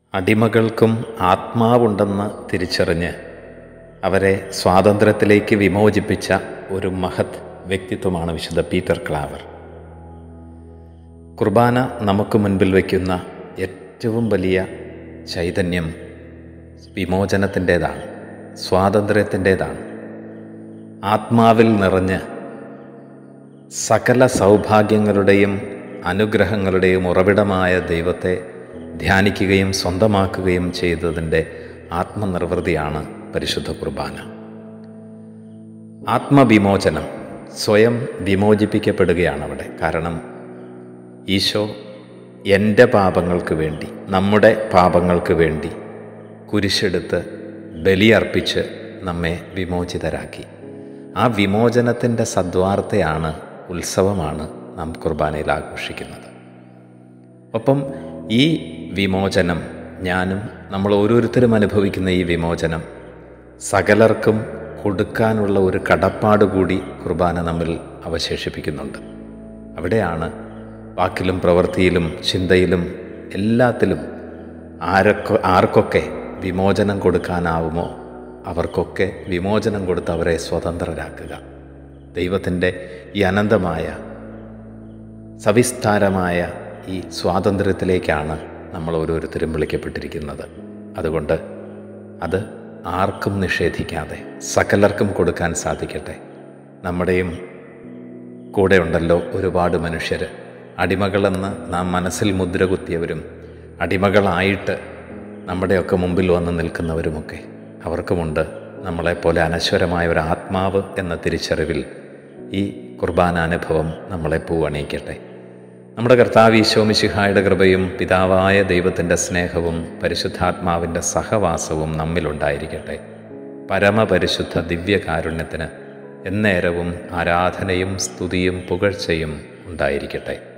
അടിമകൾക്കും ആത്മാവുണ്ടെന്ന് തിരിച്ചറിഞ്ഞ് അവരെ സ്വാതന്ത്ര്യത്തിലേക്ക് വിമോചിപ്പിച്ച ഒരു മഹത് വ്യക്തിത്വമാണ് വിശുദ്ധ പീറ്റർ ക്ലാവർ കുർബാന നമുക്ക് മുൻപിൽ വയ്ക്കുന്ന ഏറ്റവും വലിയ ചൈതന്യം വിമോചനത്തിൻ്റേതാണ് സ്വാതന്ത്ര്യത്തിൻ്റേതാണ് ആത്മാവിൽ നിറഞ്ഞ് സകല സൗഭാഗ്യങ്ങളുടെയും അനുഗ്രഹങ്ങളുടെയും ഉറവിടമായ ദൈവത്തെ ധ്യാനിക്കുകയും സ്വന്തമാക്കുകയും ചെയ്തതിൻ്റെ ആത്മനിർവൃതിയാണ് പരിശുദ്ധ കുർബാന ആത്മവിമോചനം സ്വയം വിമോചിപ്പിക്കപ്പെടുകയാണ് അവിടെ കാരണം ഈശോ എൻ്റെ പാപങ്ങൾക്ക് വേണ്ടി നമ്മുടെ പാപങ്ങൾക്ക് വേണ്ടി കുരിശെടുത്ത് ബലിയർപ്പിച്ച് നമ്മെ വിമോചിതരാക്കി ആ വിമോചനത്തിൻ്റെ സദ്വാർത്തയാണ് ഉത്സവമാണ് നാം കുർബാനയിൽ ആഘോഷിക്കുന്നത് ഒപ്പം ഈ വിമോചനം ഞാനും നമ്മൾ ഓരോരുത്തരും അനുഭവിക്കുന്ന ഈ വിമോചനം സകലർക്കും കൊടുക്കാനുള്ള ഒരു കടപ്പാട് കൂടി കുർബാന നമ്മിൽ അവശേഷിപ്പിക്കുന്നുണ്ട് അവിടെയാണ് വാക്കിലും പ്രവൃത്തിയിലും ചിന്തയിലും എല്ലാത്തിലും ആരൊക്കെ ആർക്കൊക്കെ വിമോചനം കൊടുക്കാനാവുമോ അവർക്കൊക്കെ വിമോചനം കൊടുത്ത് അവരെ സ്വതന്ത്രരാക്കുക ദൈവത്തിൻ്റെ ഈ അനന്തമായ സവിസ്താരമായ ഈ സ്വാതന്ത്ര്യത്തിലേക്കാണ് നമ്മൾ ഓരോരുത്തരും വിളിക്കപ്പെട്ടിരിക്കുന്നത് അതുകൊണ്ട് അത് ആർക്കും നിഷേധിക്കാതെ സകലർക്കും കൊടുക്കാൻ സാധിക്കട്ടെ നമ്മുടെയും കൂടെ ഉണ്ടല്ലോ ഒരുപാട് മനുഷ്യർ അടിമകളെന്ന് നാം മനസ്സിൽ മുദ്ര കുത്തിയവരും അടിമകളായിട്ട് നമ്മുടെയൊക്കെ മുമ്പിൽ വന്ന് നിൽക്കുന്നവരുമൊക്കെ അവർക്കുമുണ്ട് നമ്മളെപ്പോലെ അനശ്വരമായ ഒരു ആത്മാവ് എന്ന തിരിച്ചറിവിൽ ഈ കുർബാന അനുഭവം നമ്മളെ പൂവണിയിക്കട്ടെ നമ്മുടെ കർത്താവ് ഈശോമിശിഹായുടെ കൃപയും പിതാവായ ദൈവത്തിൻ്റെ സ്നേഹവും പരിശുദ്ധാത്മാവിൻ്റെ സഹവാസവും നമ്മിലുണ്ടായിരിക്കട്ടെ പരമപരിശുദ്ധ ദിവ്യകാരുണ്യത്തിന് എന്നേരവും ആരാധനയും സ്തുതിയും പുകഴ്ചയും ഉണ്ടായിരിക്കട്ടെ